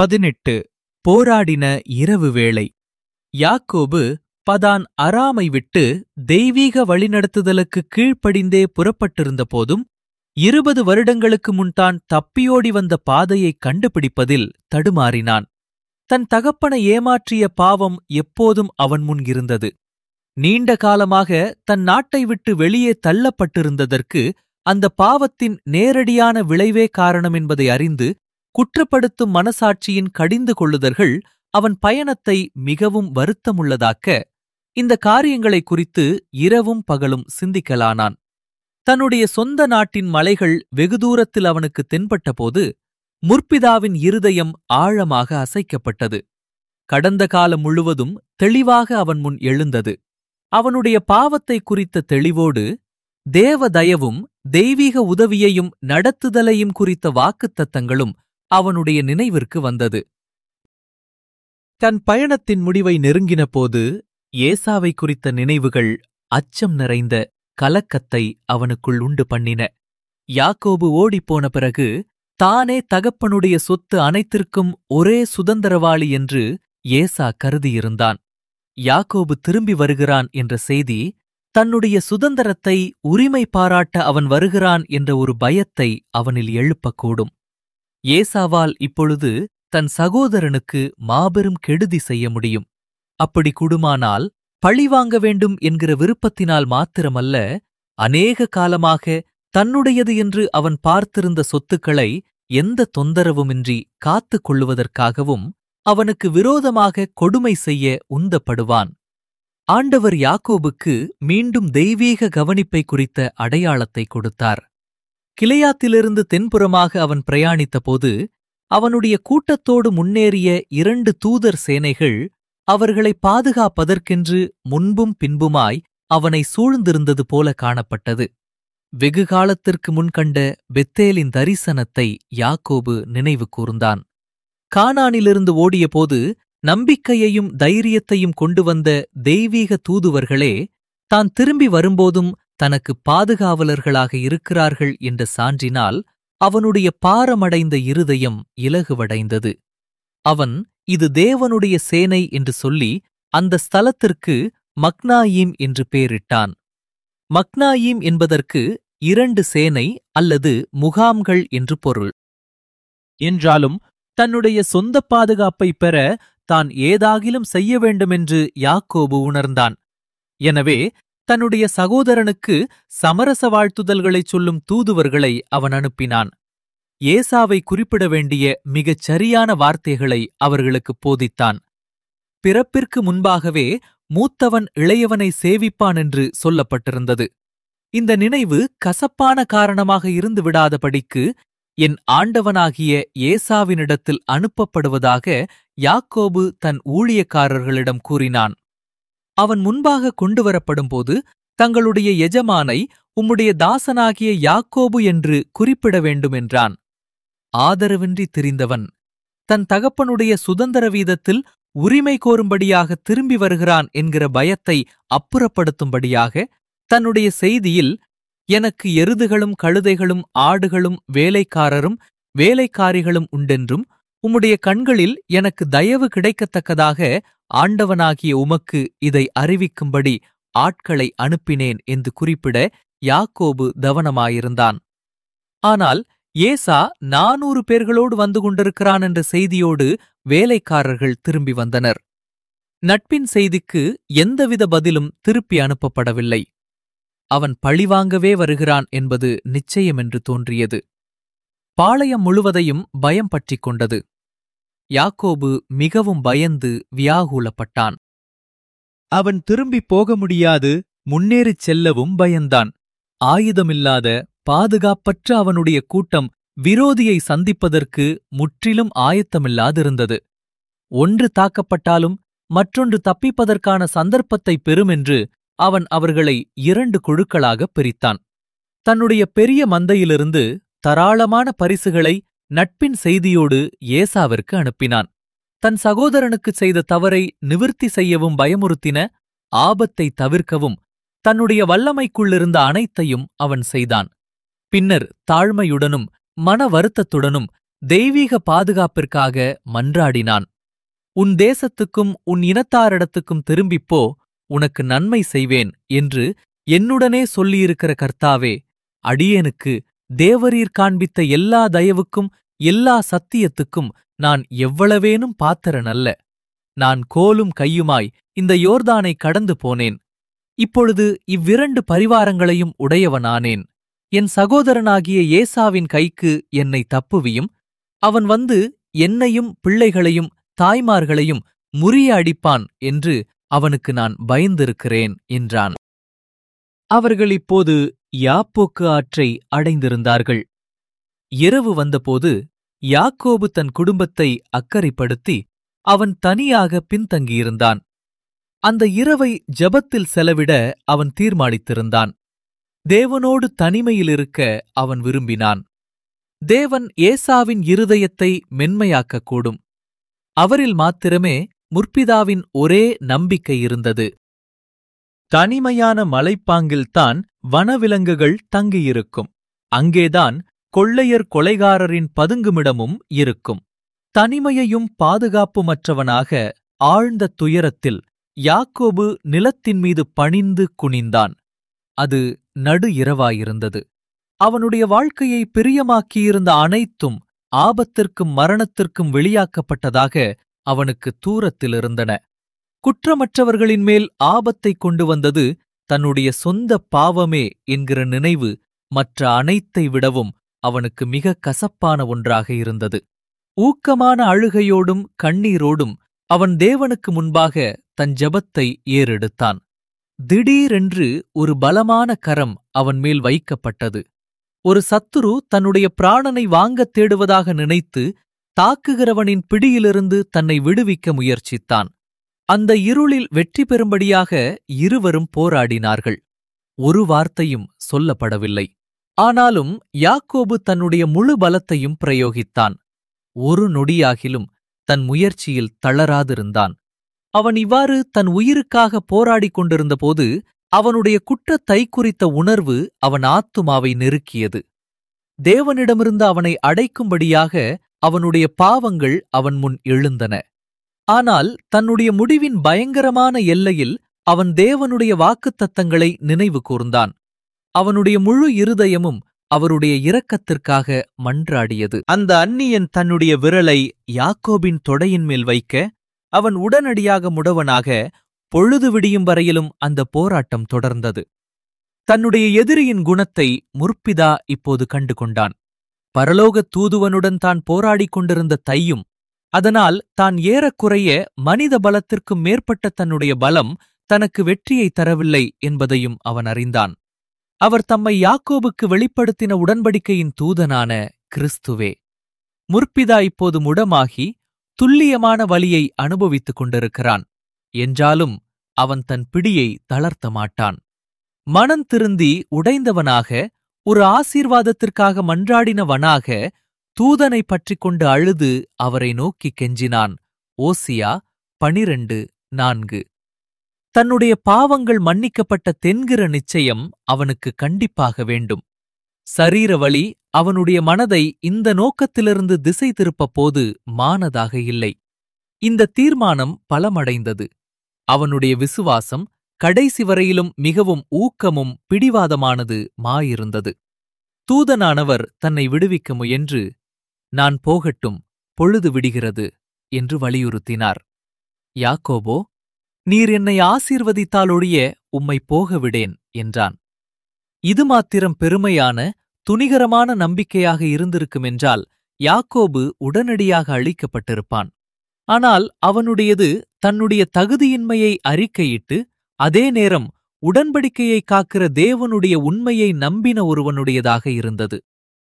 பதினெட்டு போராடின இரவு வேளை யாக்கோபு பதான் அராமை விட்டு தெய்வீக வழிநடத்துதலுக்கு கீழ்ப்படிந்தே புறப்பட்டிருந்த போதும் இருபது வருடங்களுக்கு முன்தான் தப்பியோடி வந்த பாதையைக் கண்டுபிடிப்பதில் தடுமாறினான் தன் தகப்பனை ஏமாற்றிய பாவம் எப்போதும் அவன் முன் இருந்தது நீண்ட காலமாக தன் நாட்டை விட்டு வெளியே தள்ளப்பட்டிருந்ததற்கு அந்த பாவத்தின் நேரடியான விளைவே காரணம் என்பதை அறிந்து குற்றப்படுத்தும் மனசாட்சியின் கடிந்து கொள்ளுதல்கள் அவன் பயணத்தை மிகவும் வருத்தமுள்ளதாக்க இந்த காரியங்களைக் குறித்து இரவும் பகலும் சிந்திக்கலானான் தன்னுடைய சொந்த நாட்டின் மலைகள் வெகு தூரத்தில் அவனுக்கு தென்பட்டபோது முற்பிதாவின் இருதயம் ஆழமாக அசைக்கப்பட்டது கடந்த காலம் முழுவதும் தெளிவாக அவன் முன் எழுந்தது அவனுடைய பாவத்தை குறித்த தெளிவோடு தேவ தயவும் தெய்வீக உதவியையும் நடத்துதலையும் குறித்த வாக்குத்தத்தங்களும் அவனுடைய நினைவிற்கு வந்தது தன் பயணத்தின் முடிவை நெருங்கினபோது ஏசாவை குறித்த நினைவுகள் அச்சம் நிறைந்த கலக்கத்தை அவனுக்குள் உண்டு பண்ணின யாக்கோபு ஓடிப்போன பிறகு தானே தகப்பனுடைய சொத்து அனைத்திற்கும் ஒரே சுதந்திரவாளி என்று ஏசா கருதியிருந்தான் யாக்கோபு திரும்பி வருகிறான் என்ற செய்தி தன்னுடைய சுதந்திரத்தை உரிமை பாராட்ட அவன் வருகிறான் என்ற ஒரு பயத்தை அவனில் எழுப்பக்கூடும் ஏசாவால் இப்பொழுது தன் சகோதரனுக்கு மாபெரும் கெடுதி செய்ய முடியும் அப்படி குடுமானால் பழிவாங்க வேண்டும் என்கிற விருப்பத்தினால் மாத்திரமல்ல அநேக காலமாக தன்னுடையது என்று அவன் பார்த்திருந்த சொத்துக்களை எந்த தொந்தரவுமின்றி காத்துக் கொள்ளுவதற்காகவும் அவனுக்கு விரோதமாக கொடுமை செய்ய உந்தப்படுவான் ஆண்டவர் யாக்கோபுக்கு மீண்டும் தெய்வீக கவனிப்பை குறித்த அடையாளத்தை கொடுத்தார் கிளையாத்திலிருந்து தென்புறமாக அவன் பிரயாணித்தபோது அவனுடைய கூட்டத்தோடு முன்னேறிய இரண்டு தூதர் சேனைகள் அவர்களை பாதுகாப்பதற்கென்று முன்பும் பின்புமாய் அவனை சூழ்ந்திருந்தது போல காணப்பட்டது வெகு காலத்திற்கு முன்கண்ட பெத்தேலின் தரிசனத்தை யாக்கோபு நினைவு கூர்ந்தான் கானானிலிருந்து ஓடியபோது நம்பிக்கையையும் தைரியத்தையும் கொண்டு வந்த தெய்வீக தூதுவர்களே தான் திரும்பி வரும்போதும் தனக்கு பாதுகாவலர்களாக இருக்கிறார்கள் என்ற சான்றினால் அவனுடைய பாரமடைந்த இருதயம் இலகுவடைந்தது அவன் இது தேவனுடைய சேனை என்று சொல்லி அந்த ஸ்தலத்திற்கு மக்னாயீம் என்று பெயரிட்டான் மக்னாயீம் என்பதற்கு இரண்டு சேனை அல்லது முகாம்கள் என்று பொருள் என்றாலும் தன்னுடைய சொந்த பாதுகாப்பை பெற தான் ஏதாகிலும் செய்ய வேண்டுமென்று யாக்கோபு உணர்ந்தான் எனவே தன்னுடைய சகோதரனுக்கு சமரச வாழ்த்துதல்களைச் சொல்லும் தூதுவர்களை அவன் அனுப்பினான் ஏசாவை குறிப்பிட வேண்டிய மிகச் சரியான வார்த்தைகளை அவர்களுக்குப் போதித்தான் பிறப்பிற்கு முன்பாகவே மூத்தவன் இளையவனை சேவிப்பான் என்று சொல்லப்பட்டிருந்தது இந்த நினைவு கசப்பான காரணமாக இருந்து விடாதபடிக்கு என் ஆண்டவனாகிய ஏசாவினிடத்தில் அனுப்பப்படுவதாக யாக்கோபு தன் ஊழியக்காரர்களிடம் கூறினான் அவன் முன்பாக கொண்டுவரப்படும்போது தங்களுடைய எஜமானை உம்முடைய தாசனாகிய யாக்கோபு என்று குறிப்பிட வேண்டுமென்றான் ஆதரவின்றி திரிந்தவன் தன் தகப்பனுடைய சுதந்திர வீதத்தில் உரிமை கோரும்படியாக திரும்பி வருகிறான் என்கிற பயத்தை அப்புறப்படுத்தும்படியாக தன்னுடைய செய்தியில் எனக்கு எருதுகளும் கழுதைகளும் ஆடுகளும் வேலைக்காரரும் வேலைக்காரிகளும் உண்டென்றும் உம்முடைய கண்களில் எனக்கு தயவு கிடைக்கத்தக்கதாக ஆண்டவனாகிய உமக்கு இதை அறிவிக்கும்படி ஆட்களை அனுப்பினேன் என்று குறிப்பிட யாக்கோபு தவனமாயிருந்தான் ஆனால் ஏசா நானூறு பேர்களோடு வந்து கொண்டிருக்கிறான் என்ற செய்தியோடு வேலைக்காரர்கள் திரும்பி வந்தனர் நட்பின் செய்திக்கு எந்தவித பதிலும் திருப்பி அனுப்பப்படவில்லை அவன் பழிவாங்கவே வருகிறான் என்பது நிச்சயமென்று தோன்றியது பாளையம் முழுவதையும் பயம் பற்றிக் கொண்டது யாக்கோபு மிகவும் பயந்து வியாகுலப்பட்டான் அவன் திரும்பிப் போக முடியாது முன்னேறிச் செல்லவும் பயந்தான் ஆயுதமில்லாத பாதுகாப்பற்ற அவனுடைய கூட்டம் விரோதியை சந்திப்பதற்கு முற்றிலும் ஆயத்தமில்லாதிருந்தது ஒன்று தாக்கப்பட்டாலும் மற்றொன்று தப்பிப்பதற்கான சந்தர்ப்பத்தை பெறுமென்று அவன் அவர்களை இரண்டு குழுக்களாகப் பிரித்தான் தன்னுடைய பெரிய மந்தையிலிருந்து தாராளமான பரிசுகளை நட்பின் செய்தியோடு ஏசாவிற்கு அனுப்பினான் தன் சகோதரனுக்குச் செய்த தவறை நிவிர்த்தி செய்யவும் பயமுறுத்தின ஆபத்தை தவிர்க்கவும் தன்னுடைய வல்லமைக்குள்ளிருந்த அனைத்தையும் அவன் செய்தான் பின்னர் தாழ்மையுடனும் மன வருத்தத்துடனும் தெய்வீக பாதுகாப்பிற்காக மன்றாடினான் உன் தேசத்துக்கும் உன் இனத்தாரிடத்துக்கும் திரும்பிப்போ உனக்கு நன்மை செய்வேன் என்று என்னுடனே சொல்லியிருக்கிற கர்த்தாவே அடியேனுக்கு தேவரீர் காண்பித்த எல்லா தயவுக்கும் எல்லா சத்தியத்துக்கும் நான் எவ்வளவேனும் பாத்திரன் அல்ல நான் கோலும் கையுமாய் இந்த யோர்தானை கடந்து போனேன் இப்பொழுது இவ்விரண்டு பரிவாரங்களையும் உடையவனானேன் என் சகோதரனாகிய ஏசாவின் கைக்கு என்னை தப்புவியும் அவன் வந்து என்னையும் பிள்ளைகளையும் தாய்மார்களையும் முறிய அடிப்பான் என்று அவனுக்கு நான் பயந்திருக்கிறேன் என்றான் அவர்கள் இப்போது யாப்போக்கு ஆற்றை அடைந்திருந்தார்கள் இரவு வந்தபோது யாக்கோபு தன் குடும்பத்தை அக்கறைப்படுத்தி அவன் தனியாக பின்தங்கியிருந்தான் அந்த இரவை ஜெபத்தில் செலவிட அவன் தீர்மானித்திருந்தான் தேவனோடு தனிமையிலிருக்க அவன் விரும்பினான் தேவன் ஏசாவின் இருதயத்தை மென்மையாக்கக்கூடும் அவரில் மாத்திரமே முற்பிதாவின் ஒரே நம்பிக்கை இருந்தது தனிமையான மலைப்பாங்கில்தான் வனவிலங்குகள் தங்கியிருக்கும் அங்கேதான் கொள்ளையர் கொலைகாரரின் பதுங்குமிடமும் இருக்கும் தனிமையையும் பாதுகாப்புமற்றவனாக ஆழ்ந்த துயரத்தில் யாக்கோபு நிலத்தின் மீது பணிந்து குனிந்தான் அது நடு இரவாயிருந்தது அவனுடைய வாழ்க்கையை பிரியமாக்கியிருந்த அனைத்தும் ஆபத்திற்கும் மரணத்திற்கும் வெளியாக்கப்பட்டதாக அவனுக்கு தூரத்தில் இருந்தன குற்றமற்றவர்களின் மேல் ஆபத்தை கொண்டு வந்தது தன்னுடைய சொந்த பாவமே என்கிற நினைவு மற்ற அனைத்தை விடவும் அவனுக்கு மிக கசப்பான ஒன்றாக இருந்தது ஊக்கமான அழுகையோடும் கண்ணீரோடும் அவன் தேவனுக்கு முன்பாக தன் ஜெபத்தை ஏறெடுத்தான் திடீரென்று ஒரு பலமான கரம் அவன் மேல் வைக்கப்பட்டது ஒரு சத்துரு தன்னுடைய பிராணனை வாங்கத் தேடுவதாக நினைத்து தாக்குகிறவனின் பிடியிலிருந்து தன்னை விடுவிக்க முயற்சித்தான் அந்த இருளில் வெற்றி பெறும்படியாக இருவரும் போராடினார்கள் ஒரு வார்த்தையும் சொல்லப்படவில்லை ஆனாலும் யாக்கோபு தன்னுடைய முழு பலத்தையும் பிரயோகித்தான் ஒரு நொடியாகிலும் தன் முயற்சியில் தளராதிருந்தான் அவன் இவ்வாறு தன் உயிருக்காக போராடிக் கொண்டிருந்தபோது அவனுடைய குற்றத்தை குறித்த உணர்வு அவன் ஆத்துமாவை நெருக்கியது தேவனிடமிருந்து அவனை அடைக்கும்படியாக அவனுடைய பாவங்கள் அவன் முன் எழுந்தன ஆனால் தன்னுடைய முடிவின் பயங்கரமான எல்லையில் அவன் தேவனுடைய வாக்குத்தத்தங்களை நினைவு கூர்ந்தான் அவனுடைய முழு இருதயமும் அவருடைய இரக்கத்திற்காக மன்றாடியது அந்த அந்நியன் தன்னுடைய விரலை யாக்கோபின் தொடையின் மேல் வைக்க அவன் உடனடியாக முடவனாக பொழுது விடியும் வரையிலும் அந்த போராட்டம் தொடர்ந்தது தன்னுடைய எதிரியின் குணத்தை முற்பிதா இப்போது கண்டு கொண்டான் பரலோகத் தூதுவனுடன் தான் போராடிக் கொண்டிருந்த தையும் அதனால் தான் ஏறக்குறைய மனித பலத்திற்கும் மேற்பட்ட தன்னுடைய பலம் தனக்கு வெற்றியை தரவில்லை என்பதையும் அவன் அறிந்தான் அவர் தம்மை யாக்கோபுக்கு வெளிப்படுத்தின உடன்படிக்கையின் தூதனான கிறிஸ்துவே முற்பிதா இப்போது முடமாகி துல்லியமான வலியை அனுபவித்துக் கொண்டிருக்கிறான் என்றாலும் அவன் தன் பிடியை தளர்த்த மாட்டான் மனம் திருந்தி உடைந்தவனாக ஒரு ஆசீர்வாதத்திற்காக மன்றாடினவனாக தூதனை பற்றிக் கொண்டு அழுது அவரை நோக்கி கெஞ்சினான் ஓசியா பனிரெண்டு நான்கு தன்னுடைய பாவங்கள் மன்னிக்கப்பட்ட தென்கிற நிச்சயம் அவனுக்கு கண்டிப்பாக வேண்டும் சரீர வழி அவனுடைய மனதை இந்த நோக்கத்திலிருந்து திசை திருப்பப் போது மானதாக இல்லை இந்த தீர்மானம் பலமடைந்தது அவனுடைய விசுவாசம் கடைசி வரையிலும் மிகவும் ஊக்கமும் பிடிவாதமானது மாயிருந்தது தூதனானவர் தன்னை விடுவிக்க முயன்று நான் போகட்டும் பொழுது விடுகிறது என்று வலியுறுத்தினார் யாக்கோபோ நீர் என்னை ஆசீர்வதித்தாலொழிய உம்மை போக விடேன் என்றான் இது மாத்திரம் பெருமையான துணிகரமான நம்பிக்கையாக இருந்திருக்குமென்றால் யாக்கோபு உடனடியாக அழிக்கப்பட்டிருப்பான் ஆனால் அவனுடையது தன்னுடைய தகுதியின்மையை அறிக்கையிட்டு அதே நேரம் உடன்படிக்கையை காக்கிற தேவனுடைய உண்மையை நம்பின ஒருவனுடையதாக இருந்தது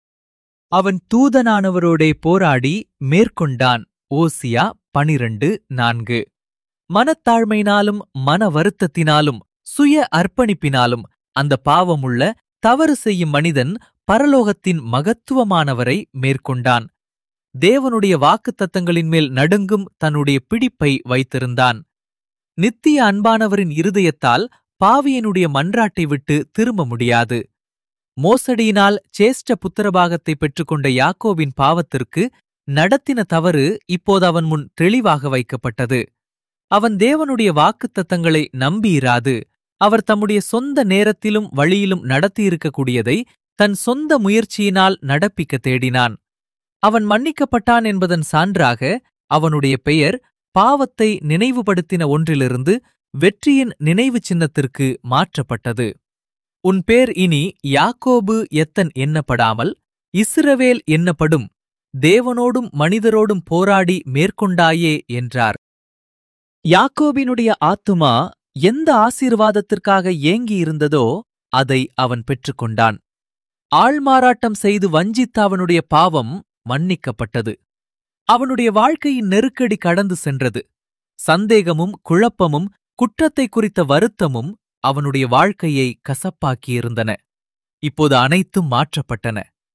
அவன் தூதனானவரோடே போராடி மேற்கொண்டான் ஓசியா பனிரண்டு நான்கு மனத்தாழ்மையினாலும் மன வருத்தத்தினாலும் சுய அர்ப்பணிப்பினாலும் அந்த பாவமுள்ள தவறு செய்யும் மனிதன் பரலோகத்தின் மகத்துவமானவரை மேற்கொண்டான் தேவனுடைய வாக்குத்தத்தங்களின் மேல் நடுங்கும் தன்னுடைய பிடிப்பை வைத்திருந்தான் நித்திய அன்பானவரின் இருதயத்தால் பாவியனுடைய மன்றாட்டை விட்டு திரும்ப முடியாது மோசடியினால் சேஷ்ட புத்திரபாகத்தை பெற்றுக்கொண்ட யாக்கோவின் பாவத்திற்கு நடத்தின தவறு இப்போது அவன் முன் தெளிவாக வைக்கப்பட்டது அவன் தேவனுடைய வாக்குத்தத்தங்களை நம்பியிராது அவர் தம்முடைய சொந்த நேரத்திலும் வழியிலும் நடத்தியிருக்கக்கூடியதை தன் சொந்த முயற்சியினால் நடப்பிக்க தேடினான் அவன் மன்னிக்கப்பட்டான் என்பதன் சான்றாக அவனுடைய பெயர் பாவத்தை நினைவுபடுத்தின ஒன்றிலிருந்து வெற்றியின் நினைவு சின்னத்திற்கு மாற்றப்பட்டது உன் பேர் இனி யாக்கோபு எத்தன் எண்ணப்படாமல் இஸ்ரவேல் எண்ணப்படும் தேவனோடும் மனிதரோடும் போராடி மேற்கொண்டாயே என்றார் யாக்கோபினுடைய ஆத்துமா எந்த ஆசீர்வாதத்திற்காக ஏங்கியிருந்ததோ அதை அவன் பெற்றுக்கொண்டான் ஆள்மாறாட்டம் செய்து வஞ்சித்த அவனுடைய பாவம் மன்னிக்கப்பட்டது அவனுடைய வாழ்க்கையின் நெருக்கடி கடந்து சென்றது சந்தேகமும் குழப்பமும் குற்றத்தை குறித்த வருத்தமும் அவனுடைய வாழ்க்கையை கசப்பாக்கியிருந்தன இப்போது அனைத்தும் மாற்றப்பட்டன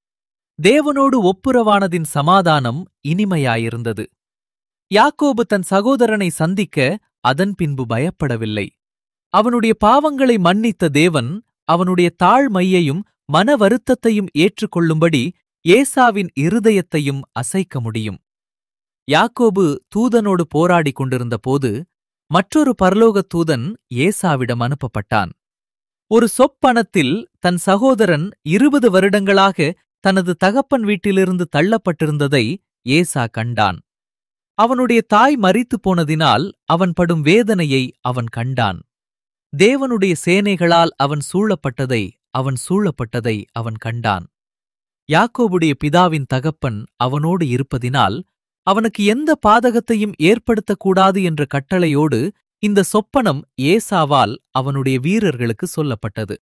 தேவனோடு ஒப்புரவானதின் சமாதானம் இனிமையாயிருந்தது யாக்கோபு தன் சகோதரனை சந்திக்க அதன் பின்பு பயப்படவில்லை அவனுடைய பாவங்களை மன்னித்த தேவன் அவனுடைய தாழ்மையையும் மன வருத்தத்தையும் ஏற்றுக்கொள்ளும்படி ஏசாவின் இருதயத்தையும் அசைக்க முடியும் யாக்கோபு தூதனோடு போராடிக் கொண்டிருந்த போது மற்றொரு பரலோகத் தூதன் ஏசாவிடம் அனுப்பப்பட்டான் ஒரு சொப்பனத்தில் தன் சகோதரன் இருபது வருடங்களாக தனது தகப்பன் வீட்டிலிருந்து தள்ளப்பட்டிருந்ததை ஏசா கண்டான் அவனுடைய தாய் மரித்துப் போனதினால் அவன் படும் வேதனையை அவன் கண்டான் தேவனுடைய சேனைகளால் அவன் சூழப்பட்டதை அவன் சூழப்பட்டதை அவன் கண்டான் யாக்கோபுடைய பிதாவின் தகப்பன் அவனோடு இருப்பதினால் அவனுக்கு எந்த பாதகத்தையும் ஏற்படுத்தக்கூடாது என்ற கட்டளையோடு இந்த சொப்பனம் ஏசாவால் அவனுடைய வீரர்களுக்கு சொல்லப்பட்டது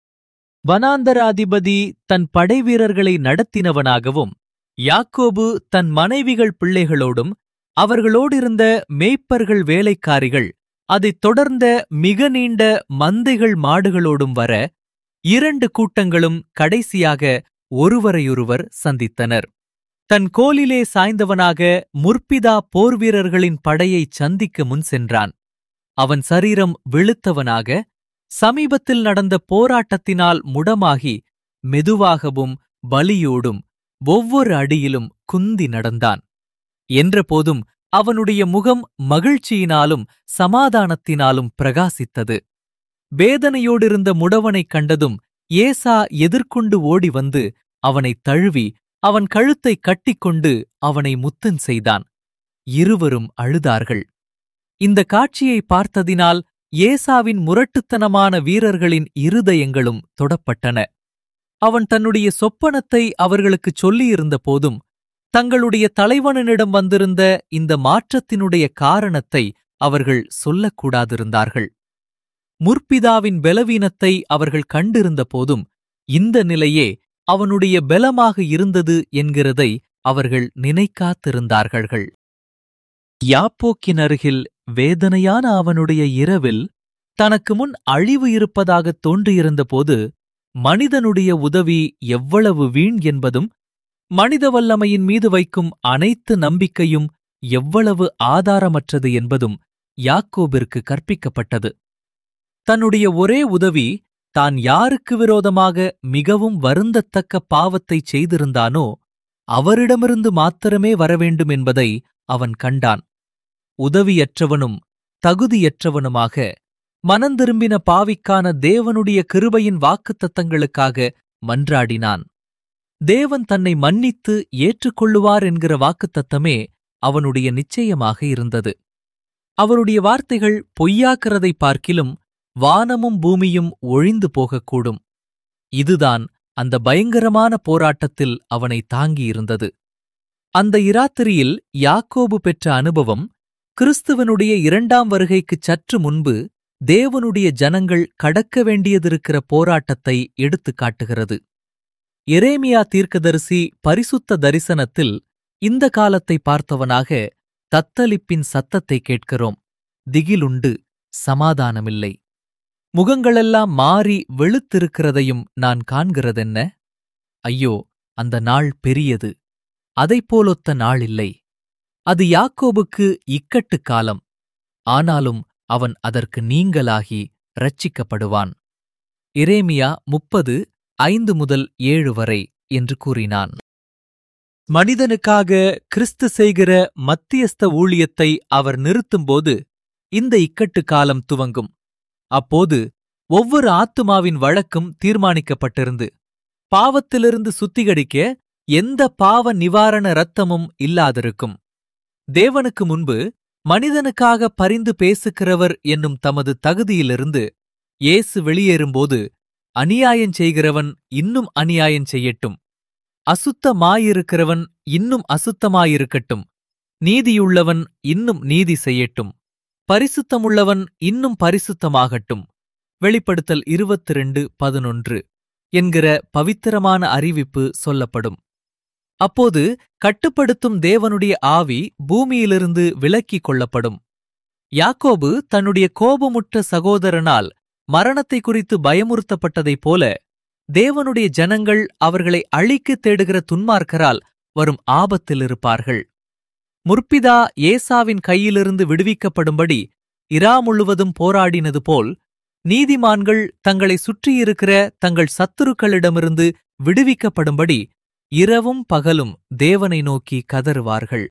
வனாந்தராதிபதி தன் படைவீரர்களை நடத்தினவனாகவும் யாக்கோபு தன் மனைவிகள் பிள்ளைகளோடும் அவர்களோடிருந்த மேய்ப்பர்கள் வேலைக்காரிகள் அதைத் தொடர்ந்த மிக நீண்ட மந்தைகள் மாடுகளோடும் வர இரண்டு கூட்டங்களும் கடைசியாக ஒருவரையொருவர் சந்தித்தனர் தன் கோலிலே சாய்ந்தவனாக முற்பிதா போர்வீரர்களின் படையைச் சந்திக்க முன் சென்றான் அவன் சரீரம் வெளுத்தவனாக சமீபத்தில் நடந்த போராட்டத்தினால் முடமாகி மெதுவாகவும் பலியோடும் ஒவ்வொரு அடியிலும் குந்தி நடந்தான் என்றபோதும் அவனுடைய முகம் மகிழ்ச்சியினாலும் சமாதானத்தினாலும் பிரகாசித்தது வேதனையோடிருந்த முடவனைக் கண்டதும் ஏசா எதிர்கொண்டு ஓடி வந்து அவனைத் தழுவி அவன் கழுத்தை கட்டிக்கொண்டு அவனை முத்தன் செய்தான் இருவரும் அழுதார்கள் இந்த காட்சியை பார்த்ததினால் ஏசாவின் முரட்டுத்தனமான வீரர்களின் இருதயங்களும் தொடப்பட்டன அவன் தன்னுடைய சொப்பனத்தை அவர்களுக்குச் சொல்லியிருந்த போதும் தங்களுடைய தலைவனிடம் வந்திருந்த இந்த மாற்றத்தினுடைய காரணத்தை அவர்கள் சொல்லக்கூடாதிருந்தார்கள் முற்பிதாவின் பலவீனத்தை அவர்கள் கண்டிருந்த போதும் இந்த நிலையே அவனுடைய பலமாக இருந்தது என்கிறதை அவர்கள் நினைக்காத்திருந்தார்கள் யாப்போக்கின் அருகில் வேதனையான அவனுடைய இரவில் தனக்கு முன் அழிவு இருப்பதாகத் தோன்றியிருந்தபோது மனிதனுடைய உதவி எவ்வளவு வீண் என்பதும் மனித வல்லமையின் மீது வைக்கும் அனைத்து நம்பிக்கையும் எவ்வளவு ஆதாரமற்றது என்பதும் யாக்கோபிற்கு கற்பிக்கப்பட்டது தன்னுடைய ஒரே உதவி தான் யாருக்கு விரோதமாக மிகவும் வருந்தத்தக்க பாவத்தைச் செய்திருந்தானோ அவரிடமிருந்து மாத்திரமே வரவேண்டும் என்பதை அவன் கண்டான் உதவியற்றவனும் தகுதியற்றவனுமாக மனந்திரும்பின பாவிக்கான தேவனுடைய கிருபையின் வாக்குத்தத்தங்களுக்காக மன்றாடினான் தேவன் தன்னை மன்னித்து ஏற்றுக்கொள்ளுவார் என்கிற வாக்குத்தத்தமே அவனுடைய நிச்சயமாக இருந்தது அவருடைய வார்த்தைகள் பொய்யாக்கிறதை பார்க்கிலும் வானமும் பூமியும் ஒழிந்து போகக்கூடும் இதுதான் அந்த பயங்கரமான போராட்டத்தில் அவனை தாங்கியிருந்தது அந்த இராத்திரியில் யாக்கோபு பெற்ற அனுபவம் கிறிஸ்துவனுடைய இரண்டாம் வருகைக்குச் சற்று முன்பு தேவனுடைய ஜனங்கள் கடக்க வேண்டியதிருக்கிற போராட்டத்தை எடுத்துக் காட்டுகிறது எரேமியா தீர்க்கதரிசி பரிசுத்த தரிசனத்தில் இந்த காலத்தை பார்த்தவனாக தத்தளிப்பின் சத்தத்தை கேட்கிறோம் திகிலுண்டு சமாதானமில்லை முகங்களெல்லாம் மாறி வெளுத்திருக்கிறதையும் நான் காண்கிறதென்ன ஐயோ அந்த நாள் பெரியது அதைப்போலொத்த நாள் இல்லை அது யாக்கோபுக்கு இக்கட்டு காலம் ஆனாலும் அவன் அதற்கு நீங்கலாகி ரட்சிக்கப்படுவான் இரேமியா முப்பது ஐந்து முதல் ஏழு வரை என்று கூறினான் மனிதனுக்காக கிறிஸ்து செய்கிற மத்தியஸ்த ஊழியத்தை அவர் நிறுத்தும்போது இந்த இக்கட்டு காலம் துவங்கும் அப்போது ஒவ்வொரு ஆத்துமாவின் வழக்கும் தீர்மானிக்கப்பட்டிருந்து பாவத்திலிருந்து சுத்திகரிக்க எந்த பாவ நிவாரண இரத்தமும் இல்லாதிருக்கும் தேவனுக்கு முன்பு மனிதனுக்காக பரிந்து பேசுகிறவர் என்னும் தமது தகுதியிலிருந்து இயேசு வெளியேறும்போது அநியாயம் செய்கிறவன் இன்னும் அநியாயம் செய்யட்டும் அசுத்தமாயிருக்கிறவன் இன்னும் அசுத்தமாயிருக்கட்டும் நீதியுள்ளவன் இன்னும் நீதி செய்யட்டும் பரிசுத்தமுள்ளவன் இன்னும் பரிசுத்தமாகட்டும் வெளிப்படுத்தல் இருபத்தி ரெண்டு பதினொன்று என்கிற பவித்திரமான அறிவிப்பு சொல்லப்படும் அப்போது கட்டுப்படுத்தும் தேவனுடைய ஆவி பூமியிலிருந்து விலக்கிக் கொள்ளப்படும் யாக்கோபு தன்னுடைய கோபமுற்ற சகோதரனால் மரணத்தை குறித்து பயமுறுத்தப்பட்டதைப் போல தேவனுடைய ஜனங்கள் அவர்களை அழிக்கத் தேடுகிற துன்மார்க்கரால் வரும் ஆபத்தில் இருப்பார்கள் முற்பிதா ஏசாவின் கையிலிருந்து விடுவிக்கப்படும்படி இரா முழுவதும் போராடினது போல் நீதிமான்கள் தங்களை சுற்றியிருக்கிற தங்கள் சத்துருக்களிடமிருந்து விடுவிக்கப்படும்படி இரவும் பகலும் தேவனை நோக்கி கதறுவார்கள்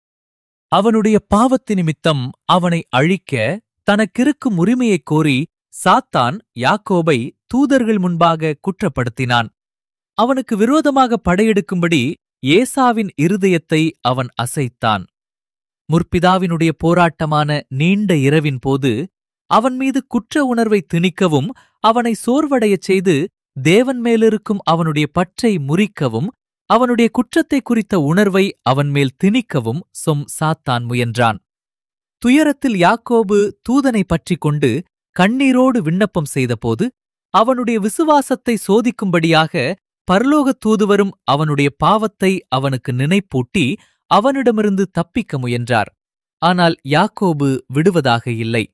அவனுடைய பாவத்து நிமித்தம் அவனை அழிக்க தனக்கிருக்கும் உரிமையைக் கோரி சாத்தான் யாக்கோபை தூதர்கள் முன்பாக குற்றப்படுத்தினான் அவனுக்கு விரோதமாக படையெடுக்கும்படி ஏசாவின் இருதயத்தை அவன் அசைத்தான் முற்பிதாவினுடைய போராட்டமான நீண்ட இரவின் போது அவன் மீது குற்ற உணர்வை திணிக்கவும் அவனை சோர்வடையச் செய்து தேவன் மேலிருக்கும் அவனுடைய பற்றை முறிக்கவும் அவனுடைய குற்றத்தை குறித்த உணர்வை அவன் மேல் திணிக்கவும் சொம் சாத்தான் முயன்றான் துயரத்தில் யாக்கோபு தூதனை பற்றிக் கொண்டு கண்ணீரோடு விண்ணப்பம் செய்தபோது அவனுடைய விசுவாசத்தை சோதிக்கும்படியாக பரலோகத் தூதுவரும் அவனுடைய பாவத்தை அவனுக்கு நினைப்பூட்டி அவனிடமிருந்து தப்பிக்க முயன்றார் ஆனால் யாக்கோபு விடுவதாக இல்லை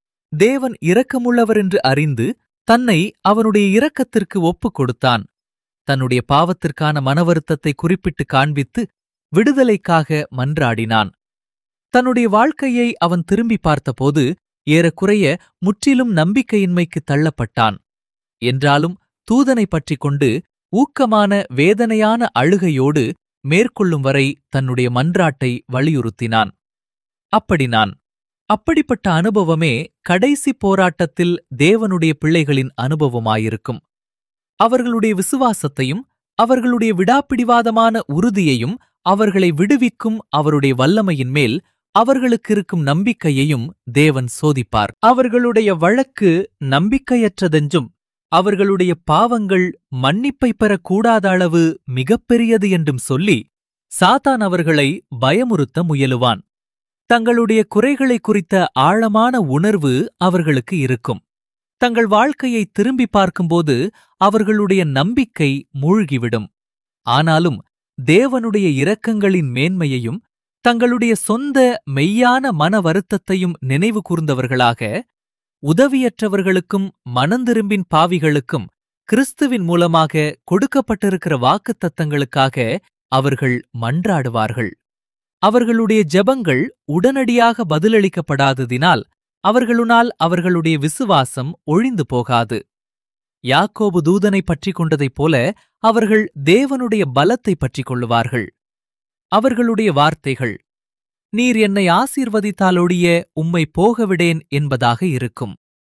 தேவன் இரக்கமுள்ளவர் என்று அறிந்து தன்னை அவனுடைய இரக்கத்திற்கு ஒப்புக் கொடுத்தான் தன்னுடைய பாவத்திற்கான மனவருத்தத்தை குறிப்பிட்டு காண்பித்து விடுதலைக்காக மன்றாடினான் தன்னுடைய வாழ்க்கையை அவன் திரும்பி பார்த்தபோது ஏறக்குறைய முற்றிலும் நம்பிக்கையின்மைக்கு தள்ளப்பட்டான் என்றாலும் தூதனை பற்றிக் கொண்டு ஊக்கமான வேதனையான அழுகையோடு மேற்கொள்ளும் வரை தன்னுடைய மன்றாட்டை வலியுறுத்தினான் அப்படி நான் அப்படிப்பட்ட அனுபவமே கடைசி போராட்டத்தில் தேவனுடைய பிள்ளைகளின் அனுபவமாயிருக்கும் அவர்களுடைய விசுவாசத்தையும் அவர்களுடைய விடாப்பிடிவாதமான உறுதியையும் அவர்களை விடுவிக்கும் அவருடைய வல்லமையின் மேல் அவர்களுக்கு இருக்கும் நம்பிக்கையையும் தேவன் சோதிப்பார் அவர்களுடைய வழக்கு நம்பிக்கையற்றதென்றும் அவர்களுடைய பாவங்கள் மன்னிப்பை பெறக்கூடாத அளவு மிகப்பெரியது என்றும் சொல்லி சாத்தான் அவர்களை பயமுறுத்த முயலுவான் தங்களுடைய குறைகளை குறித்த ஆழமான உணர்வு அவர்களுக்கு இருக்கும் தங்கள் வாழ்க்கையை திரும்பி பார்க்கும்போது அவர்களுடைய நம்பிக்கை மூழ்கிவிடும் ஆனாலும் தேவனுடைய இரக்கங்களின் மேன்மையையும் தங்களுடைய சொந்த மெய்யான மன வருத்தத்தையும் நினைவு கூர்ந்தவர்களாக உதவியற்றவர்களுக்கும் மனந்திரும்பின் பாவிகளுக்கும் கிறிஸ்துவின் மூலமாக கொடுக்கப்பட்டிருக்கிற வாக்குத்தத்தங்களுக்காக அவர்கள் மன்றாடுவார்கள் அவர்களுடைய ஜெபங்கள் உடனடியாக பதிலளிக்கப்படாததினால் அவர்களுனால் அவர்களுடைய விசுவாசம் ஒழிந்து போகாது யாக்கோபு தூதனை பற்றிக் கொண்டதைப் போல அவர்கள் தேவனுடைய பலத்தை பற்றிக் கொள்ளுவார்கள் அவர்களுடைய வார்த்தைகள் நீர் என்னை ஆசீர்வதித்தாலொழிய உம்மை போகவிடேன் என்பதாக இருக்கும்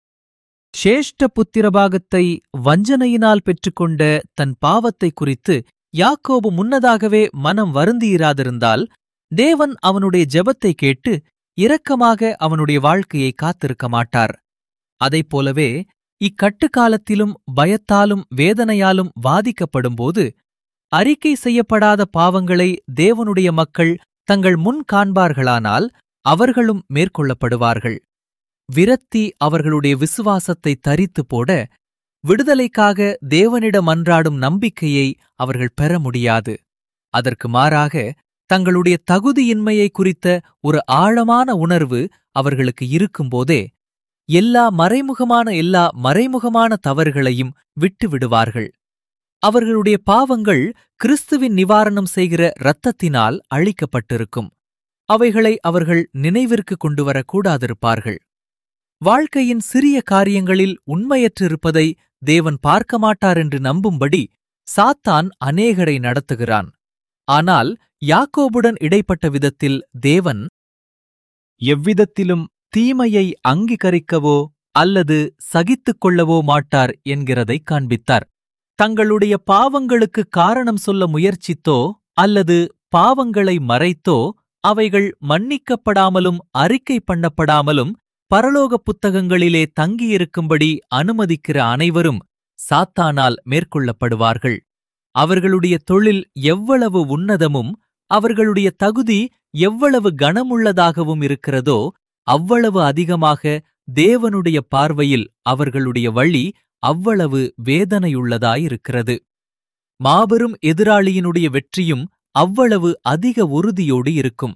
சேஷ்ட புத்திரபாகத்தை வஞ்சனையினால் பெற்றுக்கொண்ட தன் பாவத்தை குறித்து யாக்கோபு முன்னதாகவே மனம் வருந்தியிராதிருந்தால் தேவன் அவனுடைய ஜெபத்தை கேட்டு இரக்கமாக அவனுடைய வாழ்க்கையை காத்திருக்க மாட்டார் அதைப் போலவே இக்கட்டுக்காலத்திலும் பயத்தாலும் வேதனையாலும் வாதிக்கப்படும்போது அறிக்கை செய்யப்படாத பாவங்களை தேவனுடைய மக்கள் தங்கள் முன் காண்பார்களானால் அவர்களும் மேற்கொள்ளப்படுவார்கள் விரத்தி அவர்களுடைய விசுவாசத்தை தரித்து போட விடுதலைக்காக தேவனிடம் அன்றாடும் நம்பிக்கையை அவர்கள் பெற முடியாது அதற்கு மாறாக தங்களுடைய தகுதியின்மையை குறித்த ஒரு ஆழமான உணர்வு அவர்களுக்கு இருக்கும்போதே எல்லா மறைமுகமான எல்லா மறைமுகமான தவறுகளையும் விட்டு விடுவார்கள் அவர்களுடைய பாவங்கள் கிறிஸ்துவின் நிவாரணம் செய்கிற இரத்தத்தினால் அழிக்கப்பட்டிருக்கும் அவைகளை அவர்கள் நினைவிற்கு கொண்டு வரக்கூடாதிருப்பார்கள் வாழ்க்கையின் சிறிய காரியங்களில் உண்மையற்றிருப்பதை தேவன் பார்க்க மாட்டார் என்று நம்பும்படி சாத்தான் அநேகரை நடத்துகிறான் ஆனால் யாக்கோபுடன் இடைப்பட்ட விதத்தில் தேவன் எவ்விதத்திலும் தீமையை அங்கீகரிக்கவோ அல்லது சகித்துக் கொள்ளவோ மாட்டார் என்கிறதைக் காண்பித்தார் தங்களுடைய பாவங்களுக்கு காரணம் சொல்ல முயற்சித்தோ அல்லது பாவங்களை மறைத்தோ அவைகள் மன்னிக்கப்படாமலும் அறிக்கை பண்ணப்படாமலும் பரலோக புத்தகங்களிலே தங்கியிருக்கும்படி அனுமதிக்கிற அனைவரும் சாத்தானால் மேற்கொள்ளப்படுவார்கள் அவர்களுடைய தொழில் எவ்வளவு உன்னதமும் அவர்களுடைய தகுதி எவ்வளவு கனமுள்ளதாகவும் இருக்கிறதோ அவ்வளவு அதிகமாக தேவனுடைய பார்வையில் அவர்களுடைய வழி அவ்வளவு வேதனையுள்ளதாயிருக்கிறது மாபெரும் எதிராளியினுடைய வெற்றியும் அவ்வளவு அதிக உறுதியோடு இருக்கும்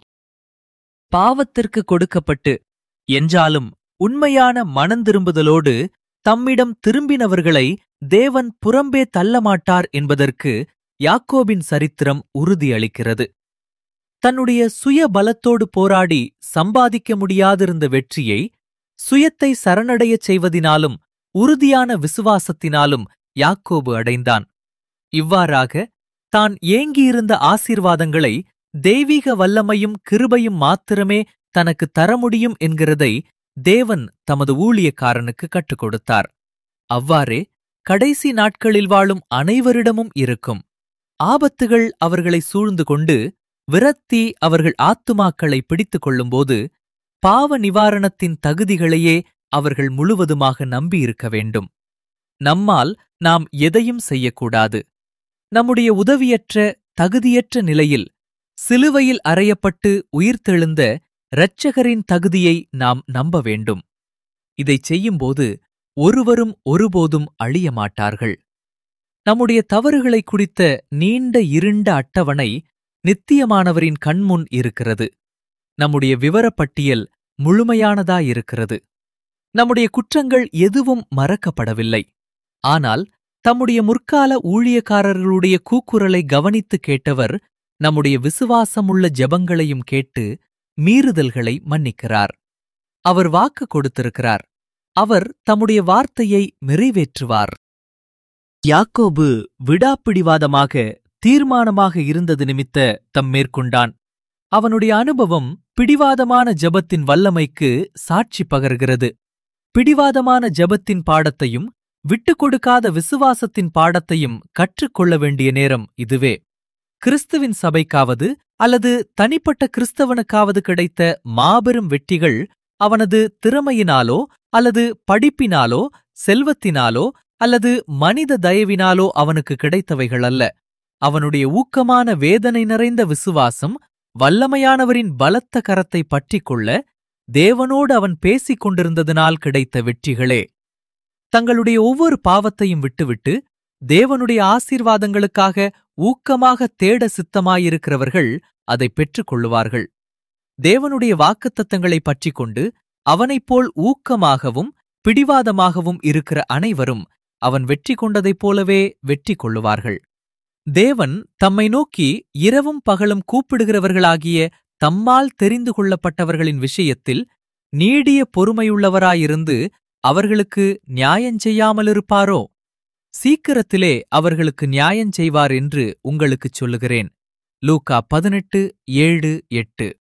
பாவத்திற்கு கொடுக்கப்பட்டு என்றாலும் உண்மையான மனந்திரும்புதலோடு தம்மிடம் திரும்பினவர்களை தேவன் புறம்பே தள்ளமாட்டார் என்பதற்கு யாக்கோபின் சரித்திரம் உறுதியளிக்கிறது தன்னுடைய சுய பலத்தோடு போராடி சம்பாதிக்க முடியாதிருந்த வெற்றியை சுயத்தை சரணடையச் செய்வதினாலும் உறுதியான விசுவாசத்தினாலும் யாக்கோபு அடைந்தான் இவ்வாறாக தான் ஏங்கியிருந்த ஆசீர்வாதங்களை தெய்வீக வல்லமையும் கிருபையும் மாத்திரமே தனக்கு தர முடியும் என்கிறதை தேவன் தமது ஊழியக்காரனுக்கு கற்றுக் கொடுத்தார் அவ்வாறே கடைசி நாட்களில் வாழும் அனைவரிடமும் இருக்கும் ஆபத்துகள் அவர்களை சூழ்ந்து கொண்டு விரத்தி அவர்கள் ஆத்துமாக்களை பிடித்துக் கொள்ளும்போது பாவ நிவாரணத்தின் தகுதிகளையே அவர்கள் முழுவதுமாக நம்பியிருக்க வேண்டும் நம்மால் நாம் எதையும் செய்யக்கூடாது நம்முடைய உதவியற்ற தகுதியற்ற நிலையில் சிலுவையில் அறையப்பட்டு உயிர்த்தெழுந்த இரட்சகரின் தகுதியை நாம் நம்ப வேண்டும் இதைச் செய்யும்போது ஒருவரும் ஒருபோதும் அழிய மாட்டார்கள் நம்முடைய தவறுகளை குறித்த நீண்ட இருண்ட அட்டவணை நித்தியமானவரின் கண்முன் இருக்கிறது நம்முடைய விவரப்பட்டியல் முழுமையானதாயிருக்கிறது நம்முடைய குற்றங்கள் எதுவும் மறக்கப்படவில்லை ஆனால் தம்முடைய முற்கால ஊழியக்காரர்களுடைய கூக்குரலை கவனித்து கேட்டவர் நம்முடைய விசுவாசமுள்ள ஜெபங்களையும் கேட்டு மீறுதல்களை மன்னிக்கிறார் அவர் வாக்கு கொடுத்திருக்கிறார் அவர் தம்முடைய வார்த்தையை நிறைவேற்றுவார் யாக்கோபு விடாப்பிடிவாதமாக தீர்மானமாக இருந்தது நிமித்த தம் மேற்கொண்டான் அவனுடைய அனுபவம் பிடிவாதமான ஜெபத்தின் வல்லமைக்கு சாட்சி பகர்கிறது பிடிவாதமான ஜெபத்தின் பாடத்தையும் விட்டுக் கொடுக்காத விசுவாசத்தின் பாடத்தையும் கற்றுக்கொள்ள வேண்டிய நேரம் இதுவே கிறிஸ்துவின் சபைக்காவது அல்லது தனிப்பட்ட கிறிஸ்தவனுக்காவது கிடைத்த மாபெரும் வெற்றிகள் அவனது திறமையினாலோ அல்லது படிப்பினாலோ செல்வத்தினாலோ அல்லது மனித தயவினாலோ அவனுக்கு கிடைத்தவைகள் அல்ல அவனுடைய ஊக்கமான வேதனை நிறைந்த விசுவாசம் வல்லமையானவரின் பலத்த கரத்தை பற்றிக்கொள்ள தேவனோடு அவன் பேசிக் கொண்டிருந்ததினால் கிடைத்த வெற்றிகளே தங்களுடைய ஒவ்வொரு பாவத்தையும் விட்டுவிட்டு தேவனுடைய ஆசீர்வாதங்களுக்காக ஊக்கமாக தேட சித்தமாயிருக்கிறவர்கள் அதை பெற்றுக் கொள்ளுவார்கள் தேவனுடைய வாக்குத்தத்தங்களைப் பற்றிக் கொண்டு அவனைப்போல் ஊக்கமாகவும் பிடிவாதமாகவும் இருக்கிற அனைவரும் அவன் வெற்றி கொண்டதைப் போலவே வெற்றி கொள்ளுவார்கள் தேவன் தம்மை நோக்கி இரவும் பகலும் கூப்பிடுகிறவர்களாகிய தம்மால் தெரிந்து கொள்ளப்பட்டவர்களின் விஷயத்தில் நீடிய பொறுமையுள்ளவராயிருந்து அவர்களுக்கு நியாயஞ்செய்யாமலிருப்பாரோ சீக்கிரத்திலே அவர்களுக்கு நியாயஞ்செய்வார் என்று உங்களுக்குச் சொல்லுகிறேன் லூக்கா பதினெட்டு ஏழு எட்டு